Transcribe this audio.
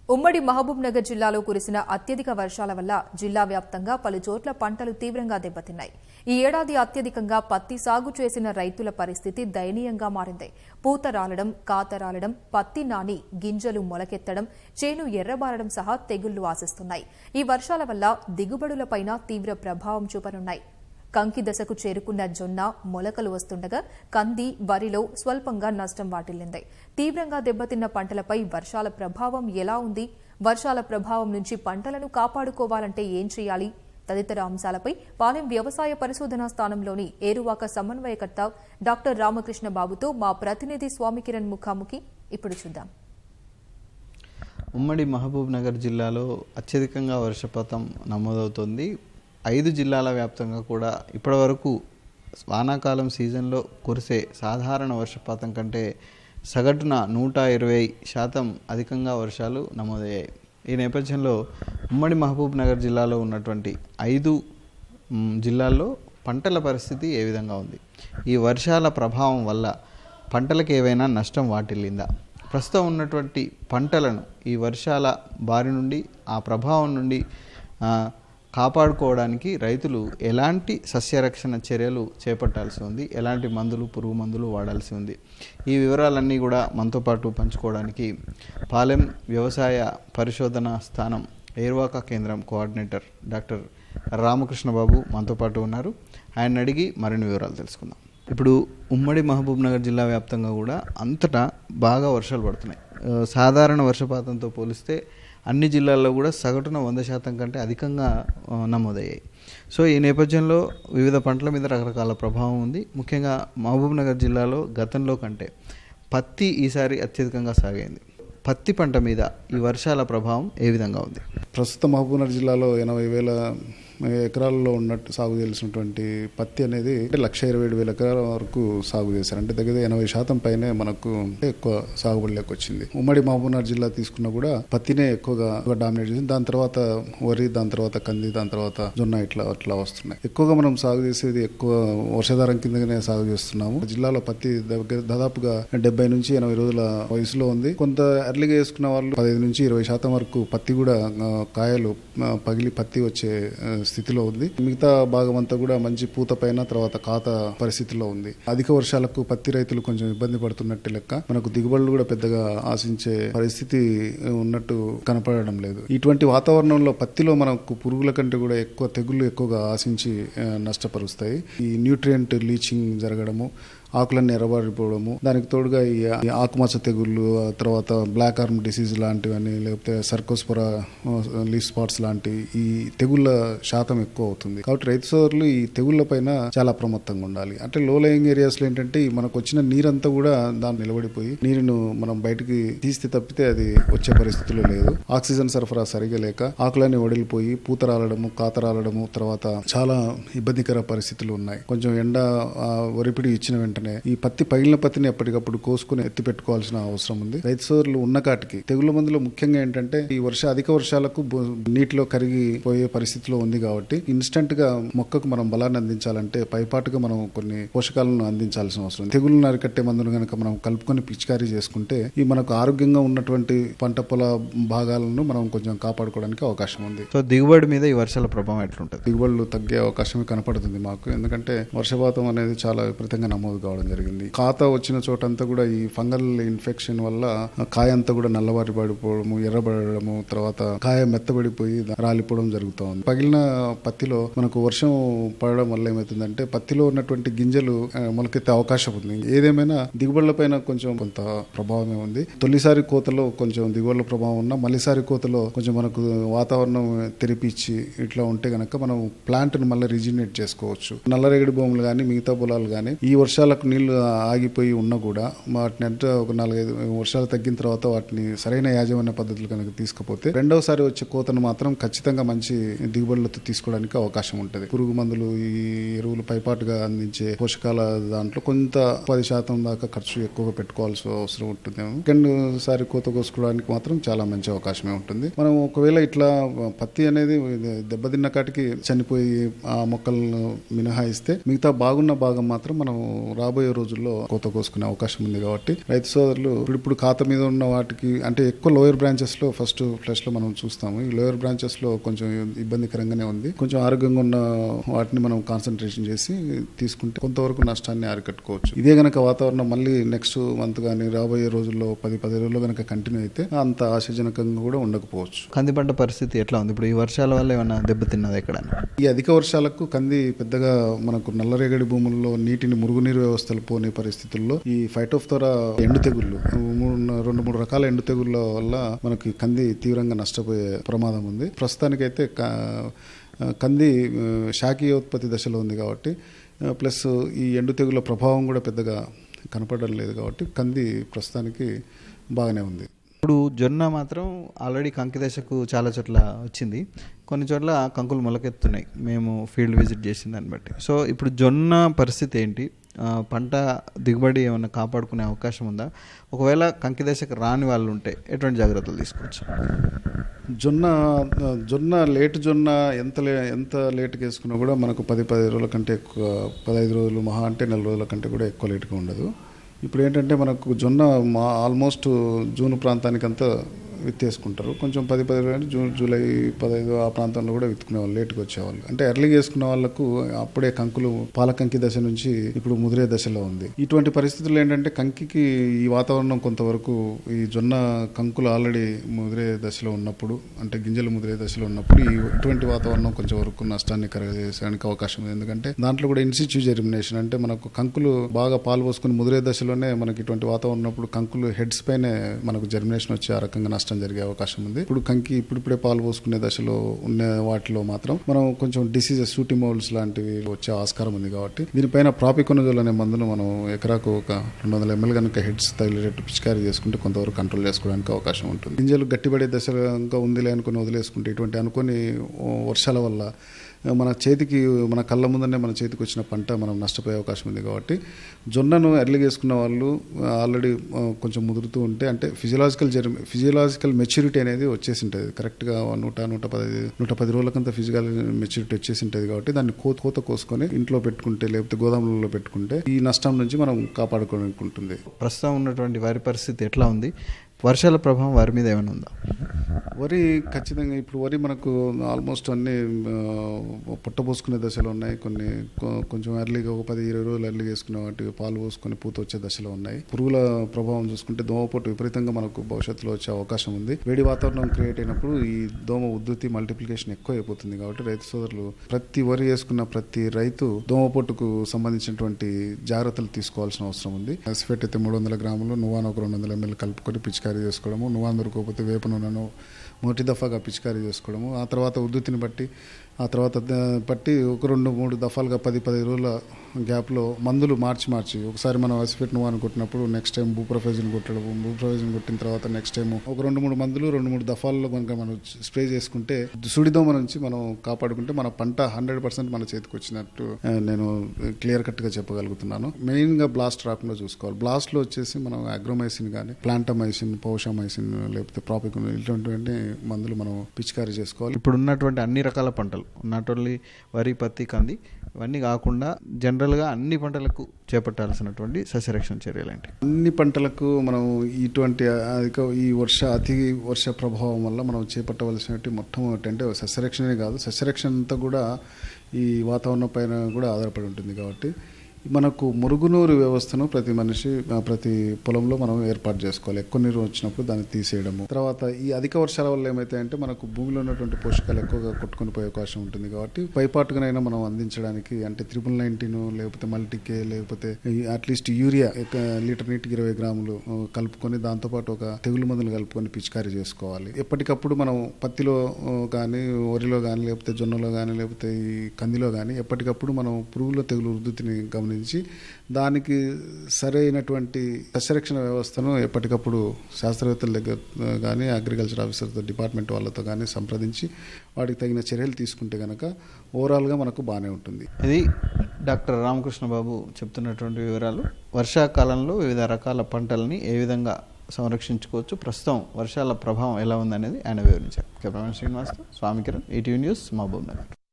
ఉమ్మడి మహబూబ్ నగర్ జిల్లాలో కురిసిన అత్యధిక వర్షాల వల్ల జిల్లా వ్యాప్తంగా పలు చోట్ల పంటలు తీవ్రంగా దెబ్బతిన్నాయి ఈ ఏడాది అత్యధికంగా పత్తి సాగు చేసిన రైతుల పరిస్థితి దయనీయంగా మారింది పూత రాలడం కాత రాలడం పత్తి నాని గింజలు మొలకెత్తడం చేను ఎర్రబారడం సహా తెగుళ్లు ఆశిస్తున్నాయి ఈ వర్షాల వల్ల దిగుబడులపైన తీవ్ర ప్రభావం చూపనున్నాయి కంకి దశకు చేరుకున్న జొన్న మొలకలు వస్తుండగా కంది వరిలో స్వల్పంగా నష్టం వాటిల్లింది తీవ్రంగా దెబ్బతిన్న పంటలపై వర్షాల ప్రభావం ఎలా ఉంది వర్షాల ప్రభావం నుంచి పంటలను కాపాడుకోవాలంటే ఏం చేయాలి తదితర అంశాలపై పాలెం వ్యవసాయ పరిశోధనా స్థానంలోని ఏరువాక సమన్వయకర్త డాక్టర్ రామకృష్ణ బాబుతో మా ప్రతినిధి స్వామికిరణ్ ముఖాముఖి ఇప్పుడు చూద్దాం ఉమ్మడి మహబూబ్ నగర్ జిల్లాలో అత్యధికంగా వర్షపాతం నమోదవుతోంది ఐదు జిల్లాల వ్యాప్తంగా కూడా ఇప్పటివరకు వానాకాలం సీజన్లో కురిసే సాధారణ వర్షపాతం కంటే సగటున నూట ఇరవై శాతం అధికంగా వర్షాలు నమోదయ్యాయి ఈ నేపథ్యంలో ఉమ్మడి మహబూబ్ నగర్ జిల్లాలో ఉన్నటువంటి ఐదు మ్, జిల్లాల్లో పంటల పరిస్థితి ఏ విధంగా ఉంది ఈ వర్షాల ప్రభావం వల్ల పంటలకు ఏవైనా నష్టం వాటిల్లిందా ప్రస్తుతం ఉన్నటువంటి పంటలను ఈ వర్షాల బారి నుండి ఆ ప్రభావం నుండి ఆ, కాపాడుకోవడానికి రైతులు ఎలాంటి సస్యరక్షణ చర్యలు చేపట్టాల్సి ఉంది ఎలాంటి మందులు పురుగు మందులు వాడాల్సి ఉంది ఈ వివరాలన్నీ కూడా మనతో పాటు పంచుకోవడానికి పాలెం వ్యవసాయ పరిశోధన స్థానం ఏర్వాక కేంద్రం కోఆర్డినేటర్ డాక్టర్ రామకృష్ణ బాబు మనతో పాటు ఉన్నారు ఆయన అడిగి మరిన్ని వివరాలు తెలుసుకుందాం ఇప్పుడు ఉమ్మడి మహబూబ్ నగర్ జిల్లా వ్యాప్తంగా కూడా అంతటా బాగా వర్షాలు పడుతున్నాయి ఆ, సాధారణ వర్షపాతంతో పోలిస్తే అన్ని జిల్లాల్లో కూడా సగటున వంద శాతం కంటే అధికంగా ఆ, నమోదయ్యాయి సో ఈ నేపథ్యంలో వివిధ పంటల మీద రకరకాల ప్రభావం ఉంది ముఖ్యంగా మహబూబ్ నగర్ జిల్లాలో గతంలో కంటే పత్తి ఈసారి అత్యధికంగా సాగైంది పత్తి పంట మీద ఈ వర్షాల ప్రభావం ఏ విధంగా ఉంది ప్రస్తుతం మహబూబ్నగర్ జిల్లాలో ఎనభై వేల ఎకరాల్లో ఉన్నట్టు సాగు చేసినటువంటి పత్తి అనేది అంటే లక్ష ఇరవై ఏడు వేల ఎకరాల వరకు సాగు చేశారు అంటే దగ్గర ఎనభై శాతం పైనే మనకు ఎక్కువ సాగుబడిలోకి వచ్చింది ఉమ్మడి మహబూబ్నగర్ జిల్లా తీసుకున్నా కూడా పత్తినే ఎక్కువగా డామినేట్ చేసింది దాని తర్వాత వరి దాని తర్వాత కంది దాని తర్వాత జొన్న ఇట్లా అట్లా వస్తున్నాయి ఎక్కువగా మనం సాగు చేసేది ఎక్కువ వర్షాధారం కిందనే సాగు చేస్తున్నాము జిల్లాలో పత్తి దగ్గర దాదాపుగా డెబ్బై నుంచి ఎనభై రోజుల వయసులో ఉంది కొంత ఎర్లీగా వేసుకున్న వాళ్ళు పదిహేను నుంచి ఇరవై శాతం వరకు పత్తి కూడా ఆ, కాయలు ఆ, పగిలి పత్తి వచ్చే ఆ, స్థితిలో ఉంది మిగతా భాగం అంతా కూడా మంచి పూత పైన తర్వాత కాత పరిస్థితిలో ఉంది అధిక వర్షాలకు పత్తి రైతులు కొంచెం ఇబ్బంది పడుతున్నట్టు లెక్క మనకు దిగుబడులు కూడా పెద్దగా ఆశించే పరిస్థితి ఉన్నట్టు కనపడడం లేదు ఇటువంటి వాతావరణంలో పత్తిలో మనకు పురుగుల కంటే కూడా ఎక్కువ తెగుళ్ళు ఎక్కువగా ఆశించి ఆ, నష్టపరుస్తాయి ఈ న్యూట్రియంట్ లీచింగ్ జరగడము ఆకులన్నీ ఎర్రబారిపోవడము దానికి తోడుగా ఈ ఈ ఆకుమచ్చ తెగుళ్ళు ఆ తర్వాత బ్లాక్ ఆర్మ్ డిసీజ్ లాంటివన్నీ లేకపోతే సర్కోస్పొరా లీఫ్ స్పాట్స్ లాంటి ఈ తెగుళ్ళ శాతం ఎక్కువ అవుతుంది కాబట్టి రైతు సోదరులు ఈ తెగుళ్ళ పైన చాలా అప్రమత్తంగా ఉండాలి అంటే లో లయింగ్ ఏరియాస్ లో ఏంటంటే ఈ మనకు వచ్చిన నీరంతా కూడా దాన్ని నిలబడిపోయి నీరును మనం బయటికి తీస్తే తప్పితే అది వచ్చే పరిస్థితిలో లేదు ఆక్సిజన్ సరఫరా సరిగా లేక ఆకులన్నీ వడిలిపోయి పూత రాలడము కాత రాలడము తర్వాత చాలా ఇబ్బందికర పరిస్థితులు ఉన్నాయి కొంచెం ఎండ ఆ, ఒరిపిడి ఇచ్చిన వెంటనే ఈ పత్తి పగిలిన పత్తిని ఎప్పటికప్పుడు కోసుకుని ఎత్తి పెట్టుకోవాల్సిన అవసరం ఉంది రైతు సోదరులు ఉన్న కాటికి తెగుళ్ళ మందులో ముఖ్యంగా ఏంటంటే ఈ వర్ష అధిక వర్షాలకు బు- నీటిలో కరిగిపోయే పరిస్థితిలో ఉంది కాబట్టి ఇన్స్టంట్ గా మొక్కకు మనం బలాన్ని అందించాలంటే పైపాటుగా మనం కొన్ని పోషకాలను అందించాల్సిన అవసరం ఉంది తెగుళ్ళను అరికట్టే మందును కనుక మనం కలుపుకొని పిచికారీ చేసుకుంటే ఈ మనకు ఆరోగ్యంగా ఉన్నటువంటి పంట పొల భాగాలను మనం కొంచెం కాపాడుకోవడానికి అవకాశం ఉంది సో దిగుబడి మీద ఈ వర్షాల ప్రభావం ఎట్లుంటుంది దిగుబడులు తగ్గే అవకాశమే కనపడుతుంది మాకు ఎందుకంటే వర్షపాతం అనేది చాలా విపరీతంగా నమోదు కావడం జరిగింది ఖాతా వచ్చిన చోటంతా కూడా ఈ ఫంగల్ ఇన్ఫెక్షన్ వల్ల కాయ అంతా కూడా నల్లబారి పడిపోవడము ఎర్రబడము తర్వాత కాయ మెత్తబడిపోయి దా- రాలిపోవడం జరుగుతూ ఉంది పగిలిన పత్తిలో మనకు వర్షం పడడం వల్ల ఏమవుతుందంటే పత్తిలో ఉన్నటువంటి గింజలు ఆ, మొలకెత్తే అవకాశం ఉంది ఏదేమైనా దిగుబడుల పైన కొంచెం కొంత ప్రభావమే ఉంది తొలిసారి కోతలో కొంచెం దిగుబడుల ప్రభావం ఉన్నా మళ్ళీసారి కోతలో కొంచెం మనకు వాతావరణం తెరిపిచ్చి ఇట్లా ఉంటే గనక మనం ప్లాంట్ ను మళ్ళీ రిజినేట్ చేసుకోవచ్చు నల్లరేగడి భూములు కానీ మిగతా పొలాలు కానీ ఈ వర్షాలకు నీళ్లు ఆగిపోయి ఉన్నా కూడా వాటిని అంటే ఒక నాలుగైదు వర్షాలు తగ్గిన తర్వాత వాటిని సరైన యాజమాన్య పద్ధతులు కనుక తీసుకపోతే రెండవసారి వచ్చే కోతను మాత్రం ఖచ్చితంగా మంచి దిగుబడులతో తీసుకోవడానికి అవకాశం ఉంటుంది పురుగు మందులు ఈ ఎరువులు పైపాటుగా అందించే పోషకాల దాంట్లో కొంత పది శాతం దాకా ఖర్చు ఎక్కువగా పెట్టుకోవాల్సిన అవసరం ఉంటుంది సెకండ్ సారి కోత కోసుకోవడానికి మాత్రం చాలా మంచి అవకాశమే ఉంటుంది మనం ఒకవేళ ఇట్లా పత్తి అనేది దెబ్బతిన్న కాటికి చనిపోయి ఆ మొక్కలను మినహాయిస్తే మిగతా బాగున్న భాగం మాత్రం మనం రాబోయే రోజుల్లో కోత కోసుకునే అవకాశం ఉంది కాబట్టి రైతు సోదరులు ఇప్పుడు ఇప్పుడు ఖాతా మీద ఉన్న వాటికి అంటే ఎక్కువ లోయర్ బ్రాంచెస్ లో ఫస్ట్ ఫ్లష్ లో మనం చూస్తాము ఈ లోయర్ బ్రాంచెస్ లో కొంచెం ఇబ్బందికరంగానే ఉంది కొంచెం ఆరోగ్యంగా ఉన్న వాటిని మనం కాన్సన్ట్రేషన్ చేసి తీసుకుంటే కొంతవరకు నష్టాన్ని అరికట్టుకోవచ్చు ఇదే గనక వాతావరణం మళ్ళీ నెక్స్ట్ మంత్ కానీ రాబోయే రోజుల్లో పది పది రోజుల్లో గనక కంటిన్యూ అయితే అంత ఆశాజనకంగా కూడా ఉండకపోవచ్చు కంది పంట పరిస్థితి ఎట్లా ఉంది ఇప్పుడు ఈ వర్షాల వల్ల ఏమైనా దెబ్బతిన్నది ఎక్కడ ఈ అధిక వర్షాలకు కంది పెద్దగా మనకు నల్లరేగడి భూముల్లో నీటిని మురుగునీరు వ్యవస్థలు పోనే పరిస్థితుల్లో ఈ ఫైటోఫ్తోరా ఎండు తెగుళ్ళు మూడు- రెండు మూడు రకాల ఎండు తెగుళ్ళ వల్ల మనకి కంది తీవ్రంగా నష్టపోయే ప్రమాదం ఉంది ప్రస్తుతానికైతే క- కంది ఆ, శాఖీయోత్పత్తి దశలో ఉంది కాబట్టి ఆ, ప్లస్ ఈ ఎండు తెగుళ్ళ ప్రభావం కూడా పెద్దగా కనపడడం లేదు కాబట్టి కంది ప్రస్తుతానికి బాగానే ఉంది ఇప్పుడు జొన్న మాత్రం ఆల్రెడీ కంకి దశకు చాలా చోట్ల వచ్చింది కొన్ని చోట్ల కంకులు మొలకెత్తున్నాయి మేము ఫీల్డ్ విజిట్ చేసిన దాన్ని బట్టి సో ఇప్పుడు జొన్న పరిస్థితి ఏంటి ఆ, పంట దిగుబడి ఏమైనా కాపాడుకునే అవకాశం ఉందా ఒకవేళ కంకి దశకు రాని వాళ్ళు ఉంటే ఎటువంటి జాగ్రత్తలు తీసుకోవచ్చు జొన్న జొన్న లేట్ జొన్న ఎంత లే ఎంత లేట్గా వేసుకున్నా కూడా మనకు పది పది రోజుల కంటే ఎక్కువ పదహైదు రోజులు మహా అంటే నెల రోజుల కంటే కూడా ఎక్కువ లేట్గా ఉండదు ఇప్పుడు ఏంటంటే మనకు జొన్న మా ఆల్మోస్ట్ జూన్ ప్రాంతానికంతా విత్తేసుకుంటారు కొంచెం పది పది రోజులు జూన్ జూలై పదహైదు ఆ ప్రాంతంలో కూడా విత్తుకునే వాళ్ళు లేట్గా వచ్చేవాళ్ళు అంటే ఎర్లీగా వేసుకున్న వాళ్ళకు అప్పుడే కంకులు పాల కంకి దశ నుంచి ఇప్పుడు ముదిరే దశలో ఉంది ఇటువంటి పరిస్థితుల్లో ఏంటంటే కంకికి ఈ వాతావరణం కొంతవరకు ఈ జొన్న కంకులు ఆల్రెడీ ముదిరే దశలో ఉన్నప్పుడు అంటే గింజలు ముదిరే దశలో ఉన్నప్పుడు ఈ ఇటువంటి వాతావరణం కొంచెం వరకు నష్టాన్ని కలగజేయడానికి అవకాశం ఉంది ఎందుకంటే దాంట్లో కూడా ఇన్సిచ్యూ జెర్మినేషన్ అంటే మనకు కంకులు బాగా పాలు పోసుకుని ముదిరే దశలోనే మనకి ఇటువంటి వాతావరణం ఉన్నప్పుడు కంకులు హెడ్స్ పైనే మనకు జెర్మినేషన్ వచ్చే ఆ రకంగా నష్టం జరిగే అవకాశం ఉంది ఇప్పుడు కంకి ఇప్పుడిప్పుడే పాలు పోసుకునే దశలో ఉన్న వాటిలో మాత్రం మనం కొంచెం డిసీజెస్ సూటిమోల్స్ లాంటివి వచ్చే ఆస్కారం ఉంది కాబట్టి దీనిపైన ప్రాపికొనజోల్ అనే మందును మనం ఎకరాకు ఒక రెండు వందల ఎంఎల్ కనుక హెడ్స్ తగిలేటట్టు పిచికారీ చేసుకుంటే కొంతవరకు కంట్రోల్ చేసుకోవడానికి అవకాశం ఉంటుంది గింజలు గట్టిపడే దశలో ఇంకా ఉందిలే అనుకుని వదిలేసుకుంటే ఇటువంటి అనుకోని ఓ, వర్షాల వల్ల మన చేతికి మన కళ్ళ ముందనే మన చేతికి వచ్చిన పంట మనం నష్టపోయే అవకాశం ఉంది కాబట్టి జొన్నను ఎర్లీగా వేసుకున్న వాళ్ళు ఆల్రెడీ కొంచెం ముదురుతూ ఉంటే అంటే ఫిజియలాజికల్ జర్ ఫిజియలాజికల్ మెచ్యూరిటీ అనేది వచ్చేసి ఉంటుంది కరెక్ట్గా నూట నూట పది నూట పది రోజులకంతా ఫిజికల్ మెచ్యూరిటీ వచ్చేసి ఉంటుంది కాబట్టి దాన్ని కోత కోత కోసుకొని ఇంట్లో పెట్టుకుంటే లేకపోతే గోదాములలో పెట్టుకుంటే ఈ నష్టం నుంచి మనం కాపాడుకోవడానికి ఉంటుంది ప్రస్తుతం ఉన్నటువంటి వరి పరిస్థితి ఎట్లా ఉంది వర్షాల ప్రభావం వారి మీద ఏమైనా ఉందా వరి ఖచ్చితంగా ఇప్పుడు వరి మనకు ఆల్మోస్ట్ అన్ని ఆ, పుట్టబోసుకునే దశలో ఉన్నాయి కొన్ని కొ- కొంచెం ఎర్లీగా ఒక పది ఇరవై రోజులు ఎర్లీగా వేసుకునే వాటి పాలు పోసుకొని పూత వచ్చే దశలో ఉన్నాయి పురుగుల ప్రభావం చూసుకుంటే దోమపోటు విపరీతంగా మనకు భవిష్యత్తులో వచ్చే అవకాశం ఉంది వేడి వాతావరణం క్రియేట్ అయినప్పుడు ఈ దోమ ఉద్ధృతి మల్టిప్లికేషన్ ఎక్కువ అయిపోతుంది కాబట్టి రైతు సోదరులు ప్రతి వరి వేసుకున్న ప్రతి రైతు దోమపోటుకు సంబంధించినటువంటి జాగ్రత్తలు తీసుకోవాల్సిన అవసరం ఉంది ఎస్ఫెట్ అయితే మూడు వందల గ్రాములు నువ్వాను ఒక రెండు వందల ఎంఎల్ కలుపుకొని పిచికారీ చేసుకోవడము నువ్వాన్ దొరకకపోతే వేప నూనెను మొదటి దఫాగా పిచికారీ చేసుకోవడము ఆ తర్వాత ఉద్ధృతిని బట్టి ఆ తర్వాత ద- బట్టి ఒక రెండు మూడు దఫాలుగా పది పది రోజుల గ్యాప్లో మందులు మార్చి మార్చి ఒకసారి మనం ఎస్ఫెట్ నువ్వు కొట్టినప్పుడు నెక్స్ట్ టైం బూప్రొఫైజిన్ కొట్టడం బూప్రొఫైజిన్ కొట్టిన తర్వాత నెక్స్ట్ టైం ఒక రెండు మూడు మందులు రెండు మూడు దఫాల్లో కనుక మనం స్ప్రే చేసుకుంటే సుడిదోమ నుంచి మనం కాపాడుకుంటే మన పంట హండ్రెడ్ పర్సెంట్ మన చేతికి వచ్చినట్టు ఆ, నేను క్లియర్ కట్ గా చెప్పగలుగుతున్నాను మెయిన్ గా బ్లాస్ట్ రాకుండా చూసుకోవాలి బ్లాస్ట్ లో వచ్చేసి మనం అగ్రోమైసిన్ కానీ ప్లాంటమైసిన్ పౌషమైసిన్ లేకపోతే ప్రాపిక్ ఇటువంటి మందులు మనం పిచికారీ చేసుకోవాలి ఇప్పుడు ఉన్నటువంటి అన్ని రకాల పంటలు నాట్ ఓన్లీ వరి పత్తి కంది ఇవన్నీ కాకుండా జనరల్గా అన్ని పంటలకు చేపట్టాల్సినటువంటి సస్యరక్షణ చర్యలు ఏంటి అన్ని పంటలకు మనం ఇటువంటి అధిక ఈ వర్ష అతి వర్ష ప్రభావం వల్ల మనం చేపట్టవలసినటువంటి మొట్టమొదటి అంటే సస్యరక్షణనే కాదు సస్యరక్షణ అంతా కూడా ఈ వాతావరణం పైన కూడా ఆధారపడి ఉంటుంది కాబట్టి మనకు మురుగునూరు వ్యవస్థను ప్రతి మనిషి ఆ, ప్రతి పొలంలో మనం ఏర్పాటు చేసుకోవాలి ఎక్కువ నీరు వచ్చినప్పుడు దాన్ని తీసేయడము తర్వాత ఈ అధిక వర్షాల వల్ల ఏమైతాయంటే మనకు భూమిలో ఉన్నటువంటి పోషకాలు ఎక్కువగా కొట్టుకొని పోయే అవకాశం ఉంటుంది కాబట్టి పైపాటుగానైనా మనం అందించడానికి అంటే త్రిపుల్ నైన్టీన్ లేకపోతే మల్టీకే లేకపోతే అట్లీస్ట్ యూరియా ఒక లీటర్ నీటికి ఇరవై గ్రాములు ఆ, కలుపుకొని దాంతోపాటు ఒక తెగులు మందులు కలుపుకొని పిచికారీ చేసుకోవాలి ఎప్పటికప్పుడు మనం పత్తిలో ఆ, కానీ వరిలో కానీ లేకపోతే జొన్నలో కానీ లేకపోతే ఈ కందిలో కానీ ఎప్పటికప్పుడు మనం పురుగుల తెగులు ఉద్ధృతిని గమనించి దానికి సరైనటువంటి సస్యరక్షణ వ్యవస్థను ఎప్పటికప్పుడు శాస్త్రవేత్తల దగ్గర ఆ, కానీ అగ్రికల్చర్ ఆఫీసర్తో డిపార్ట్మెంట్ వాళ్ళతో కానీ సంప్రదించి వాటికి తగిన చర్యలు తీసుకుంటే కనుక ఓవరాల్గా మనకు బాగానే ఉంటుంది ఇది డాక్టర్ రామకృష్ణ బాబు చెప్తున్నటువంటి వివరాలు వర్షాకాలంలో వివిధ రకాల పంటల్ని ఏ విధంగా సంరక్షించుకోవచ్చు ప్రస్తుతం వర్షాల ప్రభావం ఎలా ఉందనేది ఆయన వివరించారు కెమెరామెన్ శ్రీనివాస్తో స్వామి కిరణ్ ఈటీవీ న్యూస్ మహబూబ్ నగర్